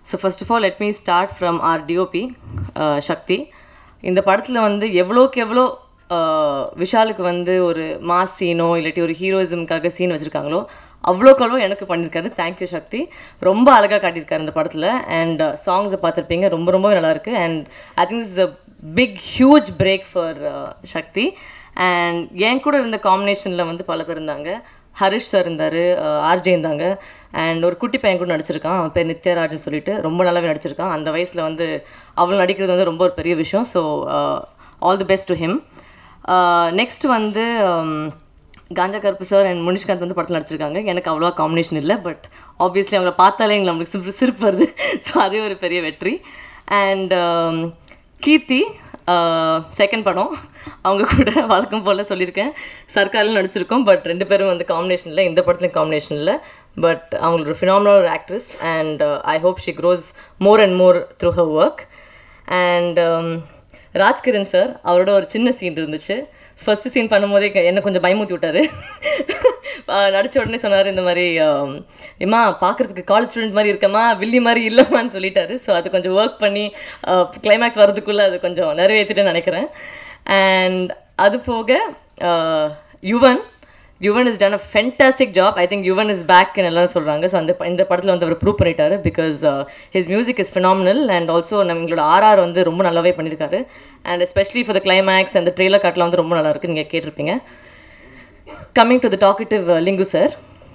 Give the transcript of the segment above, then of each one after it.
so first of all let me start from our DOP Sakthi இந்த படத்தில் வந்து எவ்வளோக்கு எவ்வளோ uh, விஷாலுக்கு வந்து ஒரு மாஸ் சீனோ இல்லாட்டி ஒரு ஹீரோயிசம்காக சீன் வச்சுருக்காங்களோ அவ்வளோக்கு அவ்வளோ எனக்கு பண்ணியிருக்காரு தேங்க்யூ சக்தி ரொம்ப அழகாக காட்டியிருக்காரு இந்த படத்தில் அண்ட் சாங்ஸை பார்த்துருப்பீங்க ரொம்ப ரொம்ப நல்லாயிருக்கு and I think is a big huge break for Sakthi and என் கூட இருந்த காம்பினேஷனில் வந்து பல பேர் இருந்தாங்க ஹரிஷ் சார் இருந்தார் ஆர்ஜே இருந்தாங்க அண்ட் ஒரு குட்டி பையன் கூட நடிச்சிருக்கான் அவன் பேர் நித்யராஜ்னு சொல்லிட்டு ரொம்ப நல்லாவே நடிச்சிருக்கான் அந்த வயசில் வந்து அவள் நடிக்கிறது வந்து ரொம்ப ஒரு பெரிய விஷயம் so all the best to him next வந்து um, Ganja Karuppu sir and Munishkanth வந்து படத்தில் நடிச்சிருக்காங்க எனக்கு அவ்வளோவா காம்பினேஷன் இல்லை பட் ஆப்வியஸ்லி அவங்கள பார்த்தாலே எங்களுக்கு நம்மளுக்கு சிரிப்பு சிரிப்பு வருது ஸோ அதே ஒரு பெரிய வெற்றி அண்ட் கீர்த்தி செகண்ட் படம் அவங்க கூட வழக்கம் போல் சொல்லியிருக்கேன் சர்க்காரில் நடிச்சிருக்கோம் பட் ரெண்டு பேரும் வந்து காம்பினேஷன் இல்லை இந்த படத்துலையும் காம்பினேஷன் இல்லை பட் அவங்களோட ஃபினாமினல் ஒரு actress and I hope she grows more and more through her work and Rajkiran sir அவரோட ஒரு சின்ன சீன் இருந்துச்சு ஃபர்ஸ்ட் சீன் பண்ணும்போதே க- என்ன கொஞ்சம் பயமுத்தி விட்டாரு அஹ் நடிச்ச உடனே சொன்னார் இந்த மாதிரி ஆம், எம்மா பார்க்கறதுக்கு காலேஜ் ஸ்டூடெண்ட் மாதிரி இருக்கமா வில்லி மாதிரி இல்லைம்மான்னு சொல்லிட்டாரு ஸோ அது கொஞ்சம் ஒர்க் பண்ணி கிளைமேக்ஸ் வர்றதுக்குள்ளே அது கொஞ்சம் நிறைவேற்றிட்டேன்னு நினைக்கிறேன் அண்ட் அது போக ah, Yuvan Yuvan is done a fantastic job I think Yuvan is back எல்லாரும் சொல்கிறாங்க ஸோ அந்த ப- இந்த படத்தில் வந்து அவர் ப்ரூவ் பண்ணிட்டாரு because his music is phenomenal and also நம்மளோட ஆர்ஆர் வந்து ரொம்ப நல்லாவே பண்ணியிருக்காரு and especially for the climax அந்த ட்ரெய்லர் காட்டெலாம் வந்து ரொம்ப நல்லா இருக்கு நீங்கள் கேட்டிருப்பீங்க coming to the talkative Lingu sir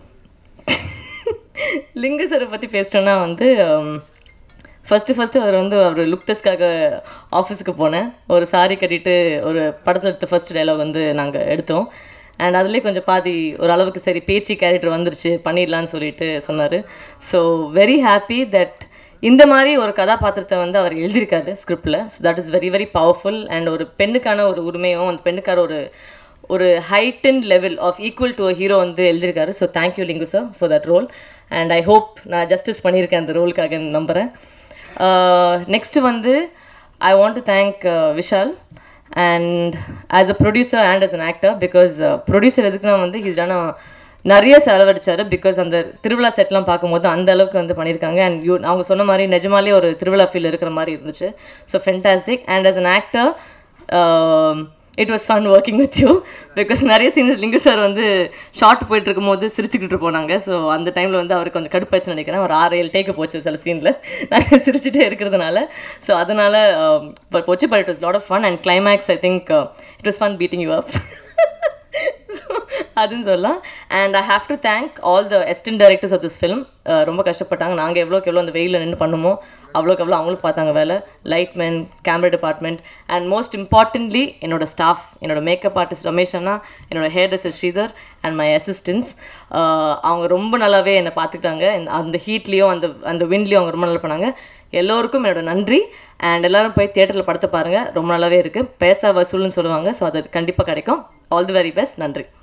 Lingu சாரை பற்றி பேசிட்டோன்னா வந்து ஃபஸ்ட்டு ஃபஸ்ட்டு அவர் வந்து அவர் லுக் டெஸ்ட்காக ஆஃபீஸுக்கு போனேன் ஒரு சாரி கட்டிட்டு ஒரு படத்தில் எடுத்த ஃபர்ஸ்ட் டைலாக் வந்து நாங்கள் எடுத்தோம் அண்ட் அதுலேயே கொஞ்சம் பாதி ஒரு அளவுக்கு சரி பேச்சு கேரக்டர் வந்துருச்சு பண்ணிடலான்னு சொல்லிட்டு சொன்னார் ஸோ வெரி ஹாப்பி தட் இந்த மாதிரி ஒரு கதாபாத்திரத்தை வந்து அவர் எழுதியிருக்காரு ஸ்கிரிப்டில் so that is very very powerful and ஒரு பெண்ணுக்கான ஒரு உரிமையும் அந்த பெண்ணுக்கான ஒரு ஒரு heighten level of equal to hero வந்து எழுதியிருக்காரு so thank you Lingu sir for that role and I hope நான் ஜஸ்டிஸ் பண்ணியிருக்கேன் அந்த ரோலுக்காக நம்புகிறேன் நெக்ஸ்ட்டு வந்து I want to thank Vishal and as a producer and as an actor because producer எதுக்குன்னா வந்து ஹீஸ் டான நிறைய செலவழிச்சாரு பிகாஸ் அந்த திருவிழா செட்லாம் பார்க்கும்போது அந்த அளவுக்கு வந்து பண்ணியிருக்காங்க அண்ட் யூ அவங்க சொன்ன மாதிரி நிஜமாலே ஒரு திருவிழா ஃபீல் இருக்கிற மாதிரி இருந்துச்சு so fantastic and as an actor it was fun working with you because நிறைய சீன்ஸ் லிங்கு சார் வந்து ஷார்ட் போயிட்டு இருக்கும்போது சிரிச்சுக்கிட்டு போனாங்க ஸோ அந்த டைமில் வந்து அவருக்கு கொஞ்சம் கடுப்பாச்சுன்னு நினைக்கிறேன் ஒரு ஆறு ஏழு டேக்கு போச்சு சில சீனில் நாங்கள் சிரிச்சுட்டே இருக்கிறதுனால ஸோ அதனால um, but போச்சு but it was lot of fun and climax I think it was fun beating you up அதுன்னு சொல்லலாம் and I have to thank all the assistant directors of this film ரொம்ப கஷ்டப்பட்டாங்க நாங்கள் எவ்வளோக்கு எவ்வளோ அந்த வெயிலில் நின்று பண்ணுமோ அவ்வளோக்கு எவ்வளோ அவங்களும் பார்த்தாங்க வேலை lightman camera department and most importantly என்னோட ஸ்டாஃப் என்னோட மேக்கப் ஆர்டிஸ்ட் ரமேஷ் அண்ணா என்னோட hair dresser Sridhar and my assistants அவங்க ரொம்ப நல்லாவே என்னை பார்த்துக்கிட்டாங்க இந்த- அந்த ஹீட்லேயும் அந்த அந்த விண்ட்லேயும் அவங்க ரொம்ப நல்லா பண்ணாங்க எல்லோருக்கும் என்னோட நன்றி அண்ட் எல்லாரும் போய் தியேட்டரில் படத்தை பாருங்கள் ரொம்ப நல்லாவே இருக்குது பேச வசூல்னு சொல்லுவாங்க ஸோ அது கண்டிப்பாக கிடைக்கும் ஆல் தி வெரி பெஸ்ட் நன்றி